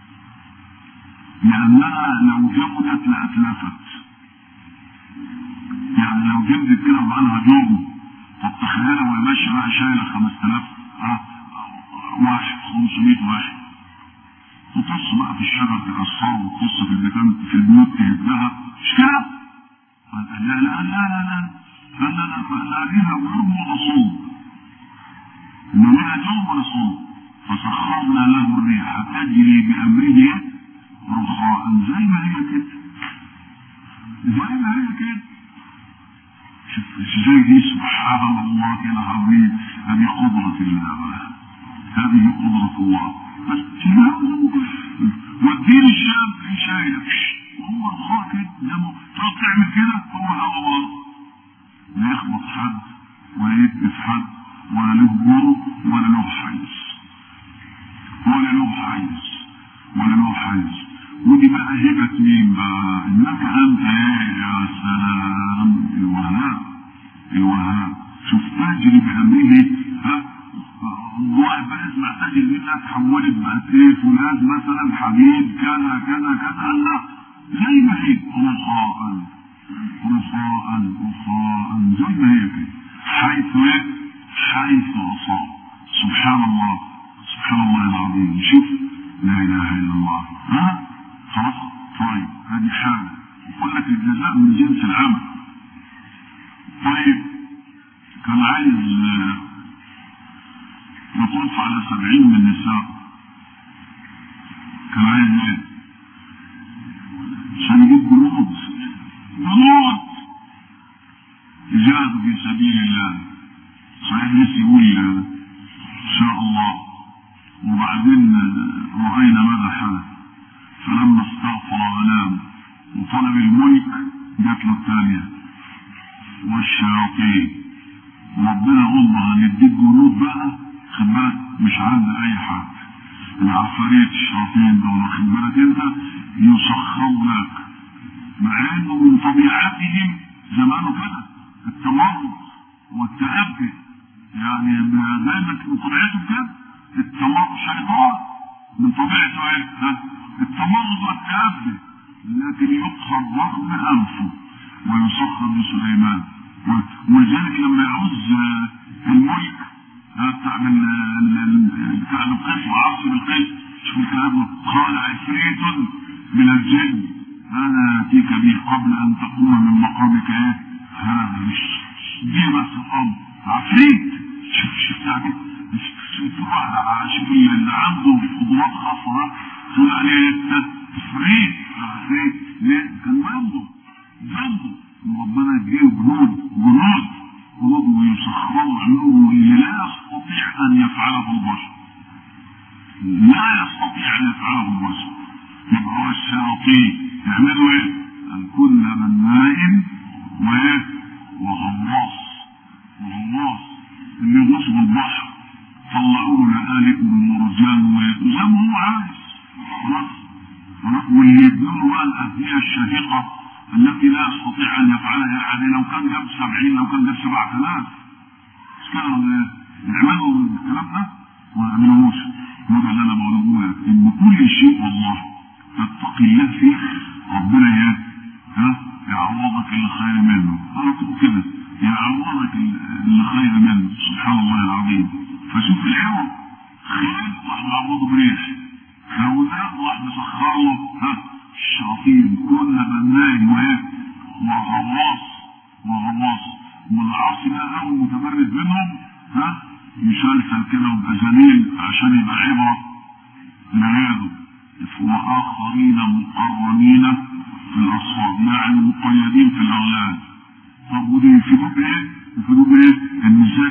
لأنها لو جمدت لأتلفت يعني لو جمدت كده وبقالها جرم طب تخيلها وهي ماشية بقى شايلة 5000 اه واحد 500 واحد تطص بقى في الشجر تكسره وتطص في المكان في البيوت تهدها مش كده؟ لا لا لا لا لا لا لا لا لا ليها جرم ولا صوم لا ليها جرم ولا صوم فسخرنا له الريح تجري بأمره رخاء زي ما هي كده زي ما هي كده شوف زي دي سبحان الله العظيم هذه قدرة الله هذه قدرة الله بس والدين الشام في شايلك هو الرخاء كده لما تقعد تعمل كده هو هوا برضه لا يخبط حد ولا يدي في حد ولا له جرم ولا له حيز ولا له حيز ولا له حيز ودي بقى هبة مين بقى انك انت ايه يا سلام الوهاب الوهاب شوف تجري بأمره ها واحد بقى اسمع تجري منها تحولت بقت ايه فلان مثلا حبيب كذا كذا كذا لا زي ما هي رخاء رخاء رخاء زي ما هي كده حيث ايه حيث اصاب سبحان الله سبحان الله العظيم شوف لا اله الا الله ها خلاص طيب هذه حالة يقول لك الجزاء من جنس العمل طيب عايز يطوف على سبعين من النساء كان عايز ايه؟ عشان يجيب جنود جنود جاهدوا في سبيل الله صحيح نسي يقول ان شاء الله وبعدين راينا مدحه فلما استغفر ونام وطلب الملك جات له الثانيه والشياطين ربنا يقول له هنديك جنود بقى خد بالك مش عند اي حد العفاريت الشياطين دول واخد بالك انت يسخروا لك مع انه من طبيعتهم زمانه كده التمرد والتأبي يعني دايما من طبيعته كده التمرد شيطان من طبيعته ايه؟ ها؟ التمرد والتأبي لكن يقهر رغم انفه ويسخر لسليمان ولذلك لما يعوز الملك بتاع بتاع القيس وعاصم القيس شوف الكلام قال عفريت من الجن انا اتيك به قبل ان تقوم من مقامك ايه هذا مش دي بس الامر عفريت شوف شوف يعني شوف اللي عنده قدرات خاصه تقول عليه عفريت عفريت ليه؟ كان جنبه جنبه ربنا يديه جنود جنود جنود ويسخروا له اللي لا يستطيع ان يفعله البشر لا يستطيع ان يفعله البشر يبقى هو الشياطين يعملوا ايه؟ ان كل مناء وايه؟ وغواص وغواص اللي يغوص بالبحر طلعوا له لآلئ ومرجان وزي ما هو عايز خلاص واللي يبنوا بقى الاغنيه الشهيقه التي لا يستطيع ان يفعلها يعني لو كان جاب سبعين لو كان جاب سبعة آلاف مش كده يعملوا الكلام ده وما يعملوش هذا اللي انا بقوله لك ان كل شيء والله تتقي الله فيه ربنا ايه ها يعوضك اللي خير منه على طول كده يعوضك اللي خير منه سبحان الله العظيم فشوف الحوض خير راح نعوضه بريح هؤلاء راح نسخر له ها الشياطين كل بناء وايه وغواص وغواص والعاصي بقى اول متمرد منهم ها يسلسل كده وبأجانين عشان يبقى عبرة لغيره وآخرين مقرنين في الأصفاد يعني مقيدين في الأغلال طب ودي يفيدوا بإيه؟ يفيدوا بإيه؟ النساء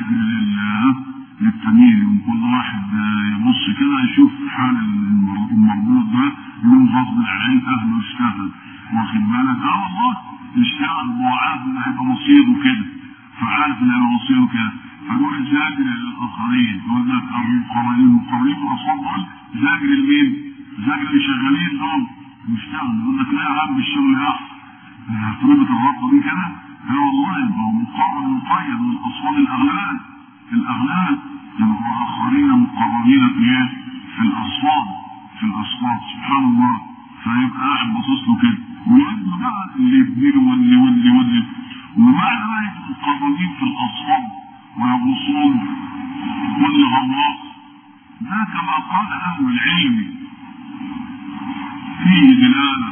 للتمييز وكل واحد يبص كده يشوف حال المربوط ده يقوم غصب عن اهله يشتغل واخد بالك اه والله يشتغل وهو عارف ان هيبقى مصيره كده فعارف ان هيبقى مصيره كده فيروح زاجر للاخرين يقول لك المقررين المقررين واصلا زاجر لمين؟ زاجر اللي شغالين دول يشتغل يقول لك لا يا عم الشغل يا طلبة الرابطة دي كده لا والله يبقى مقرر مقيد من اصوات الاغلال الاغلال يبقوا اخرين مقررين في ايه؟ في الاصوات في الاصوات سبحان الله فيبقى قاعد باصص له كده ويبني بقى اللي يبني له واللي واللي واللي ومعنى بقى يبقوا مقررين في الاصوات ويغوصون كل غواص ده كما قال اهل العلم فيه دلاله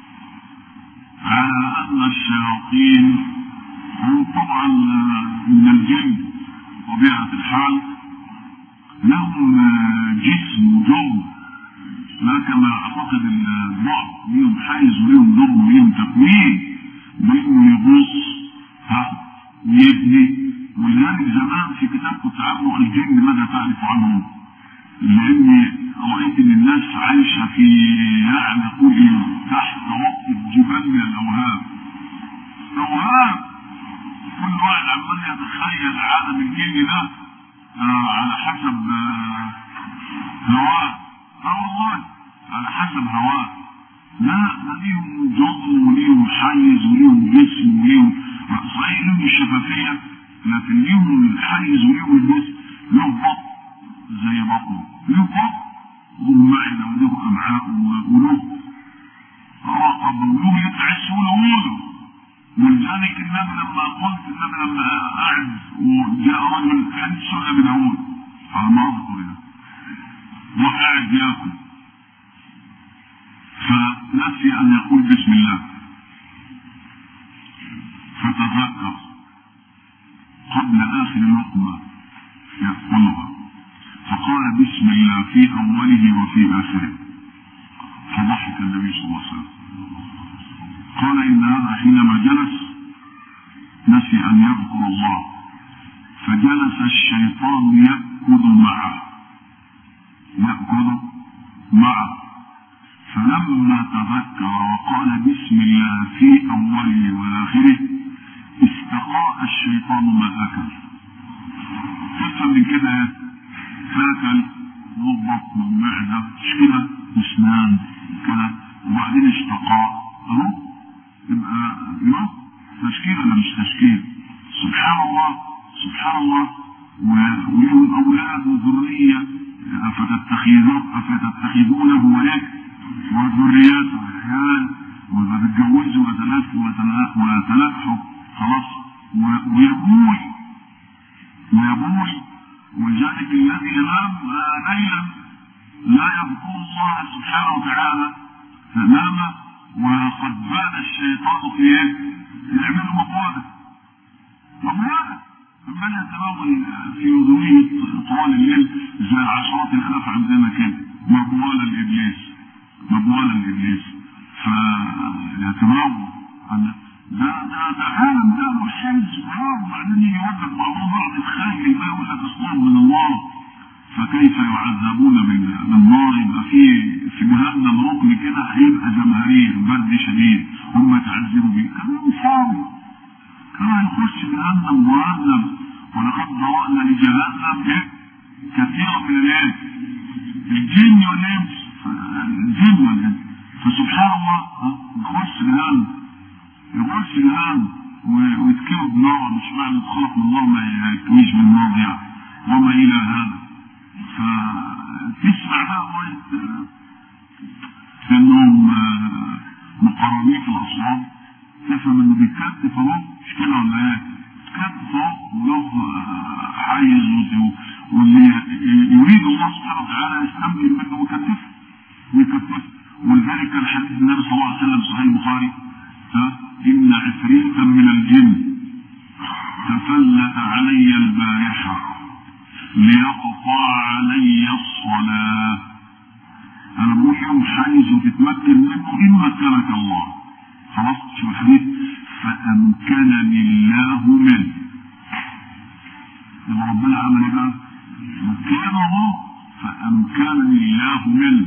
على ان الشياطين هم طبعا من الجن طبيعة الحال لهم جسم وجو لا كما اعتقد البعض ليهم حيز وليهم دور وليهم تكوين بانه يغوص ها ويبني ولذلك زمان في كتاب كنت عامله الجن ماذا تعرف عنهم لاني رايت ان الناس عايشه في يعني قولي تحت وقت جبال من الاوهام اوهام كل واحد عمال يتخيل عالم الجن ده آه على حسب آه هواه اه والله على حسب هواه لا ده ليهم جضم وليهم حيز وليهم جسم وليهم صحيح ليهم الشفافية لكن ليهم الحيز وليهم الجسم له بطن زي بطنه له بطن والمعدة وله أمعاء وله رقب وله يتعس وله ولذلك النبي لما قلت النبي لما قعد وجاء رجل حديث سنة ابي داوود على ما اذكر يعني وقعد ياكل فنسي ان يقول بسم الله فتذكر قبل إلى آخر لقمة يأكلها فقال بسم الله في أوله وفي آخره فضحك النبي صلى الله عليه وسلم قال إن هذا حينما جلس نسي أن يذكر الله فجلس الشيطان يأكل معه يأكل معه فلما تذكر وقال بسم الله في أوله وآخره استقاء الشيطان ما أكل تفهم من كده فاكل والبطن والمعدة مش كده واسنان كده وبعدين استقاء اهو يبقى يبقى تشكيل ولا مش تشكيل سبحان الله سبحان الله ولهم اولاد وذريه افتتخذون افتتخذونه وايه وذرياته عيال وتتجوزوا وتلقوا وتلقوا خلاص ويبوي ويبوي ولذلك الذي ينام ليلا لا يذكر الله سبحانه وتعالى نام وقد بان الشيطان في ايه؟ يعمل مقالة مقالة من يتناول في اذنه طوال الليل زي عشرات الالاف عندنا كده مبوال الابليس مبوال الابليس فيتناول ده ده ده عالم ده له حاجز وبعدين يوجد بعضهم بعض الخير ما يقول لك اصنام من الله فكيف يعذبون بالنار يبقى في في جهنم ركن كده هيبقى جماهير برد شديد هم يتعذبوا بيه كلام فاضي كان يخش جهنم معذب ولقد ضرأنا لجهنم ايه كثيرا من الايه الجن والانس الجن والانس فسبحان الله يخش جهنم يخش جهنم ويتكلوا بنار مش معنى خلق من الله ما يكويش من نار يعني وما الى هذا فتسمع بقى انهم مقربين في الاصوات تفهم انه بيتكتف اهو مش كده ولا ايه؟ بيتكتف اهو وله حيز واللي يريد الله سبحانه وتعالى يستمكن منه ويكتفه ويكتفه ولذلك الحديث النبي صلى الله عليه وسلم صحيح البخاري إن عفريتا من الجن تفلت علي البارحة ليقطع علي الصلاة أنا بقول يوم حيز وتتمكن منه إن مكنك الله خلاص شوف الحديث فأمكنني الله منه يبقى ربنا عمل ايه بقى؟ مكنه فأمكنني الله منه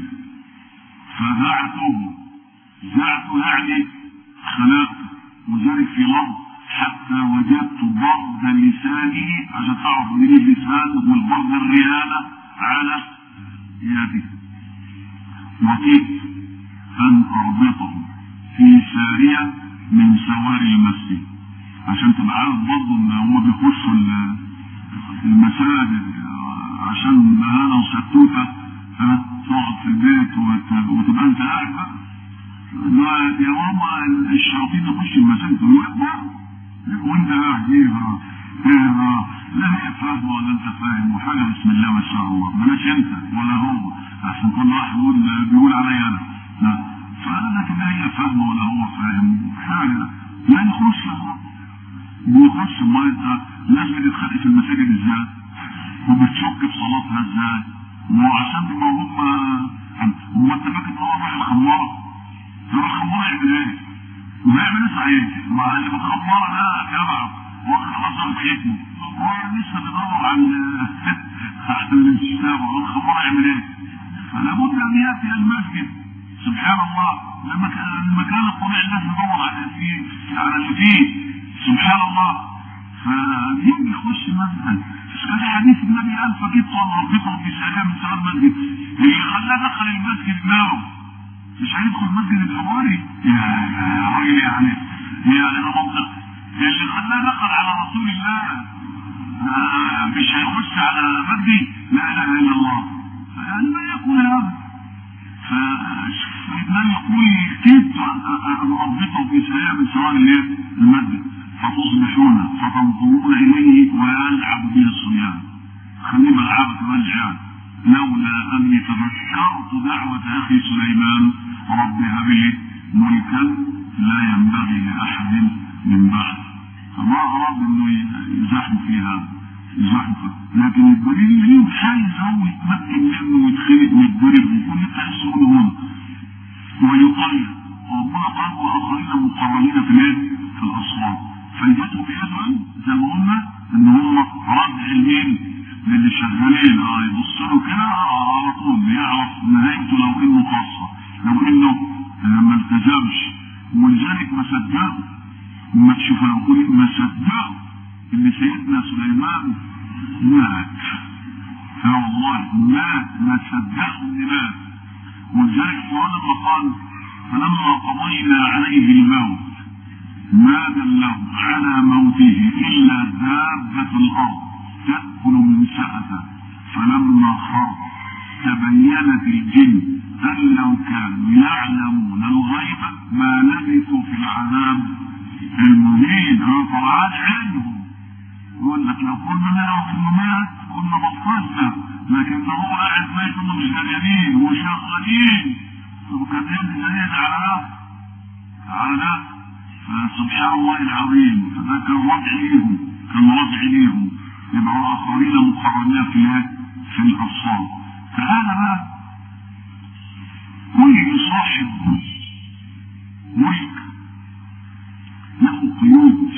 فدعته دعته يعني خلقت وذلك في لفظ حتى وجدت برد لسانه عشان تعرف من اللسان والبرد الريانة على يدي وكيف أن أربطه في سارية من سواري المسجد عشان تبقى عارف برضه ان هم بيخشوا المساجد عشان انا وستوته تقعد في البيت وتبقى انت قاعد بقى لا يا ماما الشياطين تخش المساجد تقول لك وانت قاعد ايه ايه لا هي فاهمه ولا انت فاهم وحاجه بسم الله ما شاء الله بلاش انت ولا هو احسن كل واحد يقول بيقول عليا انا لا فانا لكن هي فاهمه ولا هو فاهم حاجه لا يخش بيخش ما انت لازم تتخلق في المساجد ازاي وبتشك في صلاتها ازاي وعشان ما هم هو انت فاكر ان هو راح الخمار يروح الخمار يعمل ايه؟ ويعمل ايه صحيح؟ مع اللي بالخمار ده جمع واخد حصل ختمه هو لسه بيدور على على الانتشاب والخمار يعمل ايه؟ فلا بد ان ياتي المسجد سبحان الله لما المكان الطبيعي الناس تدور على فيه على اللي فيه سبحان الله فمين يخش المسجد كان حديث النبي قال فجبت ربكم في سلام سلام المسجد اللي خلاه دخل المسجد ناو مش هيدخل مسجد الحواري يا راجل يعني يعني ده منطق اللي خلاه دخل على رسول الله آه مش هيخش على مجدي لا اله الا الله يعني ما يقول هذا فالنبي يقول كدت ان اربطه في سلام من سوار المسجد فتصبحون فتنظرون اليه ويلعب به الصبيان خليه ملعبة كمان العيال لولا اني تذكرت دعوة اخي سليمان رب هب لي ملكا لا ينبغي لاحد من بعد فما اراد انه يزاحموا فيها يزاحموا لكن الدليل ليه مش عايز هو يتمكن منه ويتخلق ويتضرب ويكون يبقى يسوق ويقيد وربنا قال واخرين مقرنين في الايه؟ في الاصوات فايدتهم ايه زي ما قلنا ان هم رد علمين للي شغالين اه يبص له كده على طول يعرف نهايته لو انه خاصه لو انه ما التزمش ولذلك ما صدقوا ما تشوف اقول ما صدقوا ان سيدنا سليمان مات لا والله مات ما صدقوا ان مات ولذلك القران لما قال فلما قضينا عليه الموت ما دله على موته الا دابه الارض تاكل من سأته فلما خر تبينت الجن ان لو كانوا يعلمون الغيب ما لبثوا في العذاب المهين طبعا عنهم يقول لك لو كنا نعرف انه مات كنا بطلنا لكن ده هو قاعد ميت انه مش دريانين وشغالين وكان يدي دليل على ده على ده فسبحان الله العظيم فده كان وضع ليهم كان وضع ليهم يبقى اخرين مقرنين في في الابصار تعالى بقى كل صاحب ملك له قيود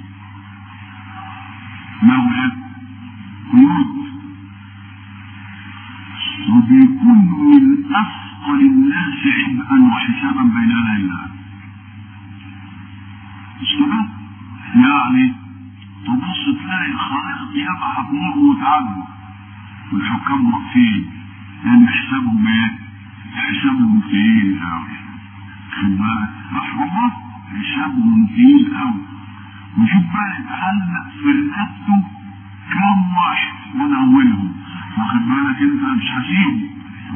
له ايه؟ قيود وبيكون من اثقل الناس عبئا وحسابا بين يدي الله مش كده؟ يعني تبص تلاقي الخلائق ياما هتمر وتعدي والحكام واقفين لان حسابهم ايه؟ حسابهم تقيل قوي خد بالك رحم الله حسابهم تقيل قوي وشوف بقى يتعلق في رقبته كم واحد من اولهم واخد بالك انت مش هسيبه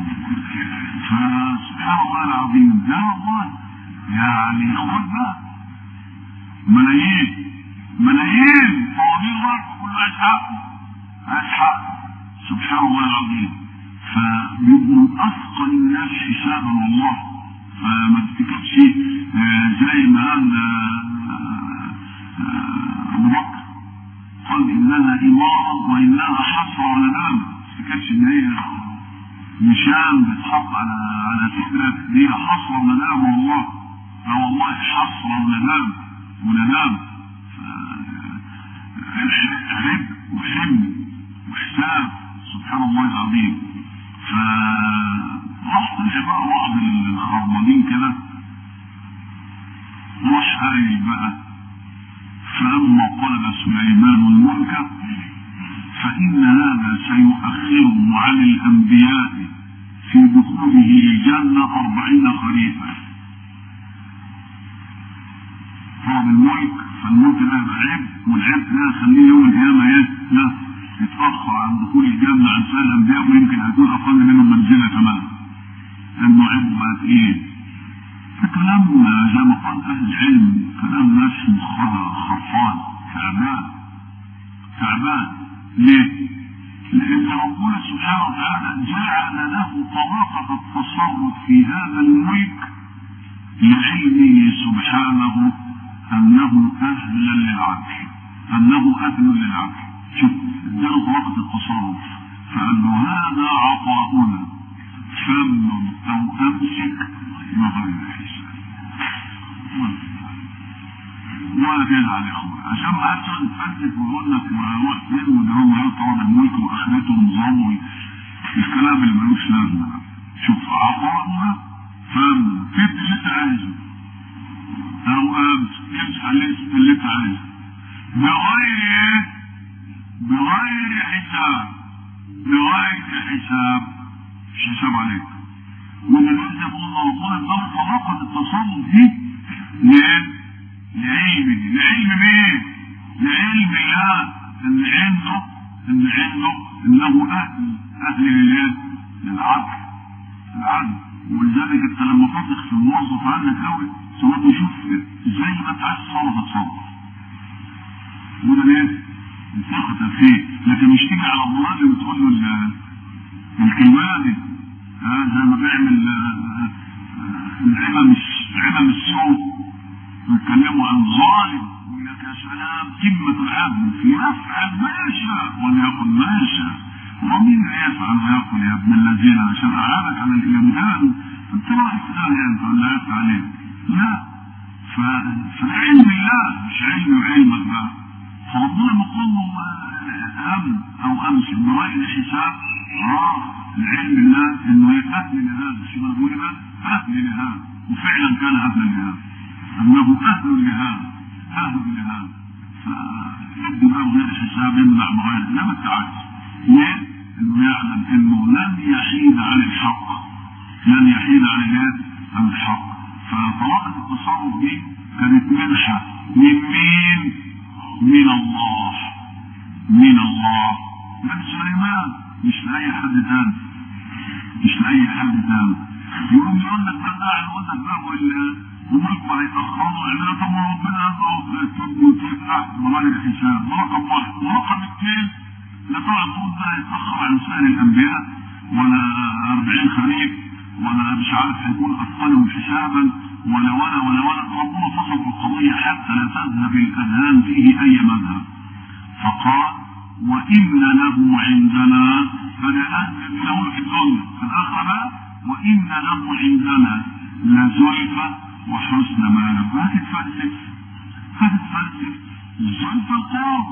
فسبحان الله العظيم ده والله يعني خد بقى ملايين ملايين طوابير ورق كله عايز حقه عايز حقه سبحان الله العظيم فبيبقوا من اثقل الناس حسابا والله فما تفتكرش زي ما قال ابو بكر قال انها اماره وانها حسره وندامه ما تفتكرش ان هي نشان بتحط على على صدرك دي حسره وندامه والله اه والله حسره وندامه وندامه عبء وحمل وحساب سبحان الله العظيم فرحت بقى بعض الخرمانين كده راح قايل بقى فلما طلب سليمان الملك فإن هذا سيؤخره عن الأنبياء في دخوله الجنة أربعين خريفا طلب الملك فالملك ده عيب والعيب ده يخليه يوم القيامة ايه؟ لا يتأخر عن دخول الجنة عن سائر الأنبياء ويمكن هيكون أقل منهم منزلة كمان لأنه عيب بقى تقيل فكلام زي ما قال أهل العلم كلام ناس مخها خرفان تعبان تعبان ليه؟ لأن ربنا سبحانه وتعالى جعل له طلاقة التصرف في هذا الملك لعلمه سبحانه أنه أهل للعدل أنه أهل للعدل شوف اداله طلاقة التصرف فقال له هذا عطاؤنا فمن أو أمسك بغير حساب ولا تزعل يا اخويا عشان ما حدش يتفلسف ويقول لك ويروح فين وده هو يطلب الملك واخرته ونظامه الكلام اللي ملوش لازمه شوف عطاؤنا فمن كتب اللي انت عايزه او امس امسح اللي انت عايزه بغير ايه؟ بغير حساب بغير حساب مش حساب عليك ودلوقتي قلنا والله ده طلاقة التصرف دي ليه؟ لعلمه لعلم مين؟ لعلم الله ان عنده ان عنده انه اهل اهل لله للعدل العدل ولذلك انت لما تثق في الموظف عنك قوي تقول شوف ازاي ما انت عايز تصرف اتصرف وده ليه؟ ثقتك فيه لكن مش تيجي على الظالم وتقول له الكلمه دي آه زي ما بيعمل العمم العمم السوء ويتكلموا عن ظالم يا سلام قمة العدل يفعل ما يشاء وليقل ما يشاء ومين يفعل ويقول يا ابن الذين عشان أعانك على الإمدان أنت رايح ثاني أنت ولا يفعل إيه؟ لا فعلم الله مش علم علمك بقى فربنا بيقول له أمن أو أمس برأي الحساب آه العلم الله إنه أهل لهذا شو بقول بقى؟ أهل لهذا وفعلا كان أهلا لهذا أنه أهل لهذا أهل لهذا فيبدو بقى بغير حساب يمنع بغير لا ما تعرف ليه؟ إنه يعلم إنه لن يحيد عن الحق لن يحيد عن الايه؟ عن الحق فطلاقة التصرف دي كانت منحة من مين؟ من الله من الله من سليمان مش لأي حد تاني مش لأي حد تاني يقوم يقول لك ده قاعد يقول لك بقى وملك هيتأخروا إلى طب ربنا يدعو تبني وتفتح وراء الحساب رقم واحد ورقم اثنين لا تقعد تقول ده هيتأخر عن سائر الأنبياء ولا 40 خريف ولا مش عارف هيكون أثقلهم حسابا ولا ولا ولا ولا ربنا فصل في القضية حتى لا تذهب الأذهان فيه أي مذهب فقال وإن له عندنا هذا أهل له في الدنيا في الآخرة وإن له عندنا لزلفى وحسن مآب هتتفلسف هتتفلسف زلفى القرب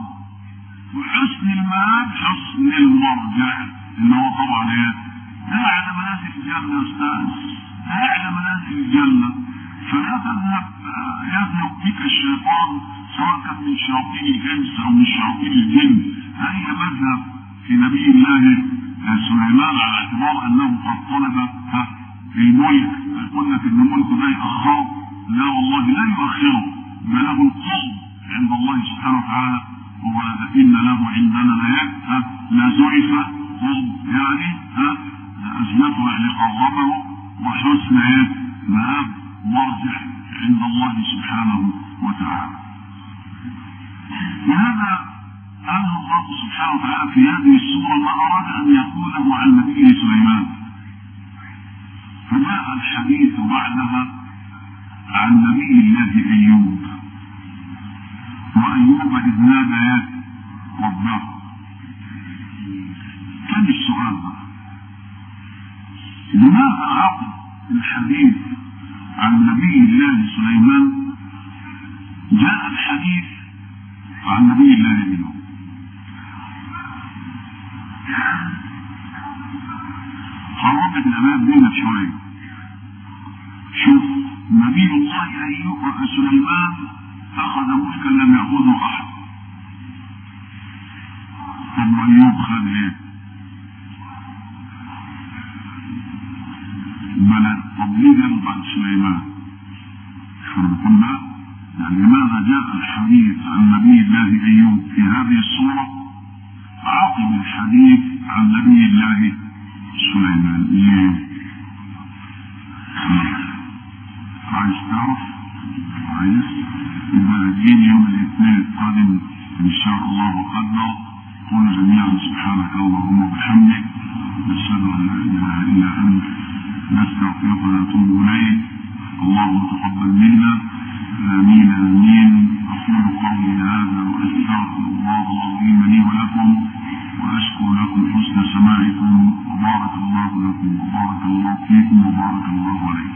وحسن المآب حسن المرجع اللي هو طبعا ايه؟ أعلى منازل الجنة يا أستاذ أعلى منازل الجنة فلا تذهب يذهب بك الشيطان سواء كان من شياطين الإنس أو من شياطين الجن أي مذهب في نبي الله سليمان على اعتبار أنه قد طلب الملك يقول لك ان الملك ده يأخره لا والله لا يؤخره بل له القرب عند الله سبحانه وتعالى وإن له عندنا لا لا زلفى قرب يعني ها أزمته يعني قربه وحسن ايه مآب مرجع عند الله سبحانه وتعالى وهذا قال الله سبحانه وتعالى في هذه السورة ما أراد أن يقوله عن نبيه سليمان فجاء الحديث بعدها عن نبي الله أيوب وأيوب إذ نادى ربه كان السؤال بقى لماذا عقد الحديث عن نبي الله سليمان جاء الحديث عن نبي الله أيوب قربت الأمام بينا شوية شوف نبي الله أيوب سليمان أخذ ملكا لم يأخذه أحد طب أيوب خد إيه؟ بلى طب ليه جاب بعد سليمان؟ فنقول لا يعني لماذا جاء الحديث عن نبي الله أيوب في هذه الصورة عقب الحديث عن نبي الله سليمان ليه؟ عايز تعرف؟ عايز؟ يبقى جيني يوم الاثنين القادم إن شاء الله وقدر قل جميعا سبحانك اللهم وبحمدك نشهد أن لا إله إلا أنت نستغفرك ونتوب إليك اللهم تقبل منا آمين آمين أقول قولي هذا وأستغفر الله العظيم لي ولكم وأشكر لكم حسن سماعكم وبارك الله لكم وبارك الله فيكم وبارك الله عليكم